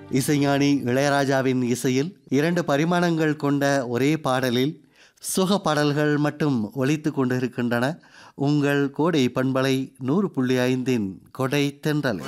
இசைஞானி இளையராஜாவின் இசையில் இரண்டு பரிமாணங்கள் கொண்ட ஒரே பாடலில் சுக பாடல்கள் மட்டும் ஒலித்து கொண்டிருக்கின்றன உங்கள் கோடை பண்பலை நூறு புள்ளி ஐந்தின் கொடை தென்றல்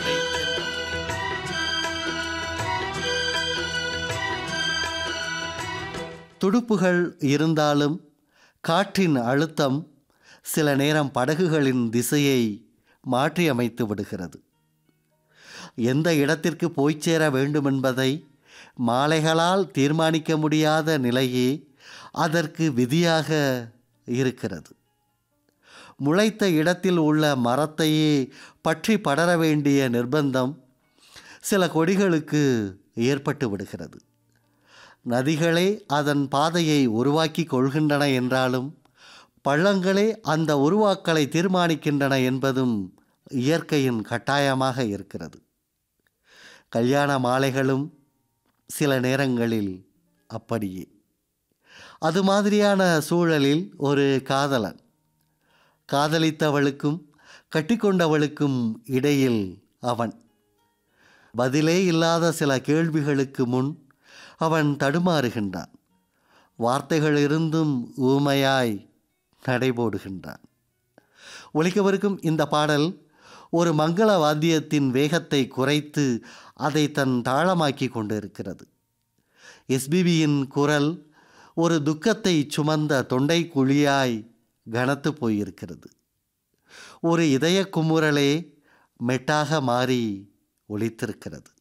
துடுப்புகள் இருந்தாலும் காற்றின் அழுத்தம் சில நேரம் படகுகளின் திசையை மாற்றி அமைத்து விடுகிறது எந்த இடத்திற்கு போய்ச் சேர வேண்டுமென்பதை மாலைகளால் தீர்மானிக்க முடியாத நிலையே அதற்கு விதியாக இருக்கிறது முளைத்த இடத்தில் உள்ள மரத்தையே பற்றி படர வேண்டிய நிர்பந்தம் சில கொடிகளுக்கு ஏற்பட்டு விடுகிறது நதிகளே அதன் பாதையை உருவாக்கி கொள்கின்றன என்றாலும் பள்ளங்களே அந்த உருவாக்கலை தீர்மானிக்கின்றன என்பதும் இயற்கையின் கட்டாயமாக இருக்கிறது கல்யாண மாலைகளும் சில நேரங்களில் அப்படியே அது மாதிரியான சூழலில் ஒரு காதலன் காதலித்தவளுக்கும் கட்டிக்கொண்டவளுக்கும் இடையில் அவன் பதிலே இல்லாத சில கேள்விகளுக்கு முன் அவன் தடுமாறுகின்றான் வார்த்தைகள் இருந்தும் ஊமையாய் நடைபோடுகின்றான் ஒலிக்கவிருக்கும் இந்த பாடல் ஒரு மங்கள வாத்தியத்தின் வேகத்தை குறைத்து அதை தன் தாளமாக்கி கொண்டிருக்கிறது எஸ்பிபியின் குரல் ஒரு துக்கத்தை சுமந்த தொண்டை குழியாய் கனத்து போயிருக்கிறது ஒரு இதய குமுறலே மெட்டாக மாறி ஒலித்திருக்கிறது